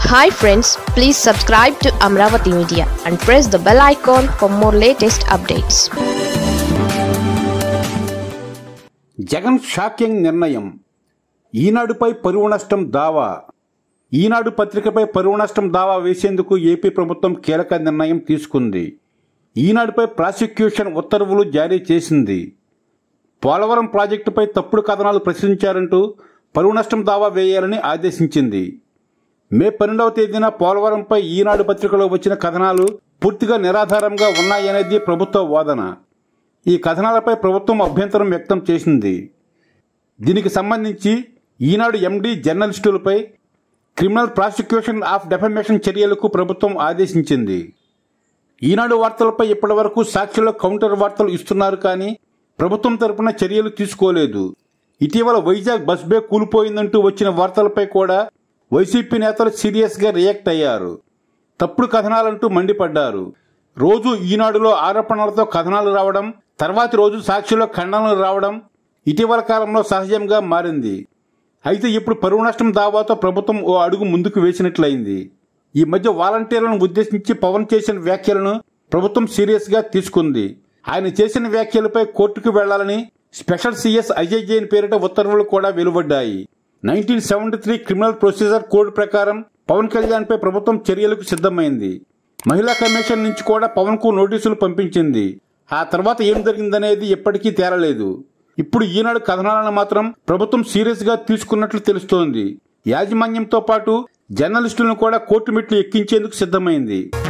hi friends please subscribe to Amaravati media and press the bell icon for more latest updates Jagan shocking నిర్ణయం ఈనాడుపై పరువు నష్టం దావా ఈనాడు పత్రికపై పరువు నష్టం దావా వేసేందుకు ఏపీ ప్రభుత్వం కీలక నిర్ణయం తీసుకుంది ఈనాడుపై ప్రాసిక్యూషన్ ఉత్తర్వులు జారీ చేసింది పోలవరం ప్రాజెక్టుపై తప్పుడు కథనాలు ప్రచురించారంటూ పరువు నష్టం దావా వేయాలని ఆదేశించింది మే పన్నెండవ తేదీన పోలవరంపై ఈనాడు పత్రికలో వచ్చిన కథనాలు పూర్తిగా నిరాధారంగా ఉన్నాయనేది ప్రభుత్వ వాదన ఈ కథనాలపై ప్రభుత్వం అభ్యంతరం వ్యక్తం చేసింది దీనికి సంబంధించి ఈనాడు ఎండీ జర్నలిస్టులపై క్రిమినల్ ప్రాసిక్యూషన్ ఆఫ్ డెఫమేషన్ చర్యలకు ప్రభుత్వం ఆదేశించింది ఈనాడు వార్తలపై ఇప్పటివరకు సాక్షిలో కౌంటర్ వార్తలు ఇస్తున్నారు కానీ ప్రభుత్వం తరపున చర్యలు తీసుకోలేదు ఇటీవల వైజాగ్ బస్ బే కూలిపోయిందంటూ వచ్చిన వార్తలపై కూడా వైసీపీ నేతలు సీరియస్గా రియాక్ట్ అయ్యారు తప్పుడు కథనాలంటూ మండిపడ్డారు రోజు ఈనాడులో ఆరోపణలతో కథనాలు రావడం తర్వాతి రోజు సాక్షిలో ఖండనలు రావడం ఇటీవల కాలంలో సహజంగా మారింది అయితే ఇప్పుడు పరువు నష్టం దావాతో ప్రభుత్వం ఓ అడుగు ముందుకు వేసినట్లయింది ఈ మధ్య వాలంటీర్లను ఉద్దేశించి పవన్ చేసిన వ్యాఖ్యలను ప్రభుత్వం సీరియస్గా తీసుకుంది ఆయన చేసిన వ్యాఖ్యలపై కోర్టుకు వెళ్లాలని స్పెషల్ సీఎస్ అజయ్ జైన్ పేరిట ఉత్తర్వులు కూడా వెలువడ్డాయి nineteen seventy three criminal procedure code ప్రకారం పవన్ కళ్యాణ్ పై ప్రభుత్వం చర్యలకు సిద్ధమైంది మహిళా కమిషన్ నుంచి కూడా పవన్ కు నోటీసులు పంపించింది ఆ తర్వాత ఏం జరిగిందనేది ఎప్పటికీ తేలలేదు ఇప్పుడు ఈనాడు కథనాలను మాత్రం ప్రభుత్వం సీరియస్ గా తీసుకున్నట్లు తెలుస్తోంది యాజమాన్యంతో పాటు జర్నలిస్టులను కూడా కోర్టు మెట్లు ఎక్కించేందుకు సిద్ధమైంది